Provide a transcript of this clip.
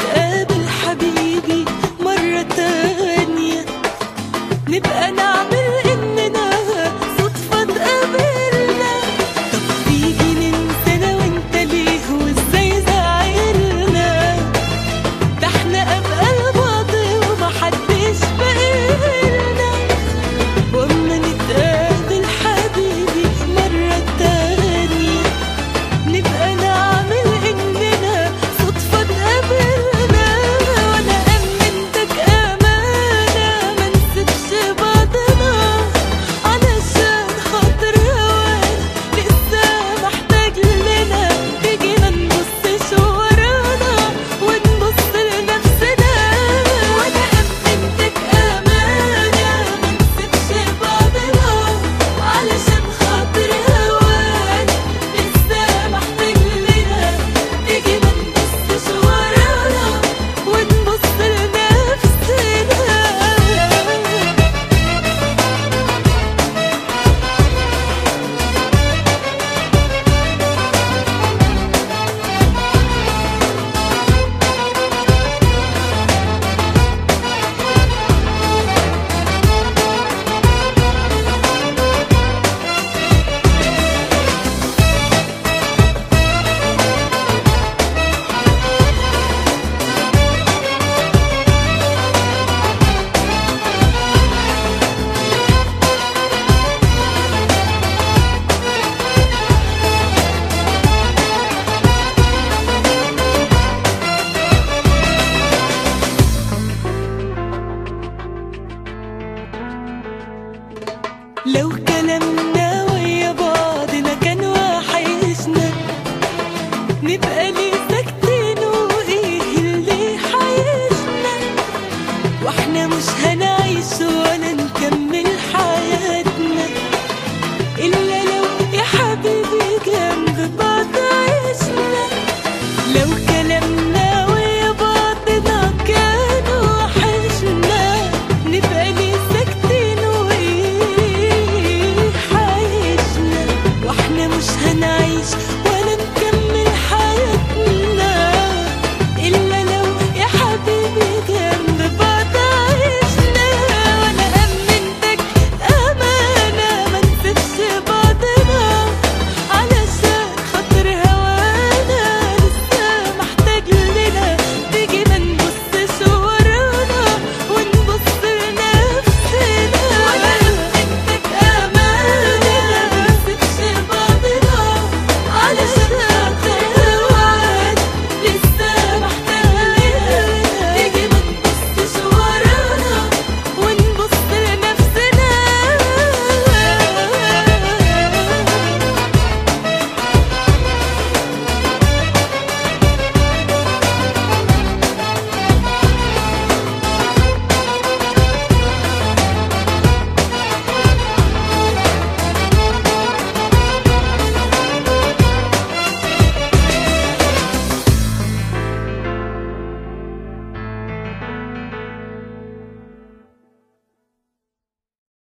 نتقابل حبيبي مرة تانية نبقى نعمل إننا صدفة اتقابلنا طب تيجي ننسى أنا وأنت ليه وإزاي زعلنا ده احنا أبقى لبعض ومحدش باقيلنا وأما نتقابل حبيبي مرة تانية نبقى نعمل إننا صدفة اتقابلنا وأنا أمنتك أمانة منسيبش بعضنا علشان خاطر هوانا لسه محتاج لنا تيجي ما نبصش ورانا ونبص لنفسنا وأنا أمنتك أمانة منسيبش بعضنا علشان خاطر هوانا لسه محتاج لنا تيجي ما نبصش ورانا ونبص لنفسنا لو كلامنا ويا بعضنا كان وحشنا نبقى ليه ساكتين وايه اللي حيشنا واحنا مش هي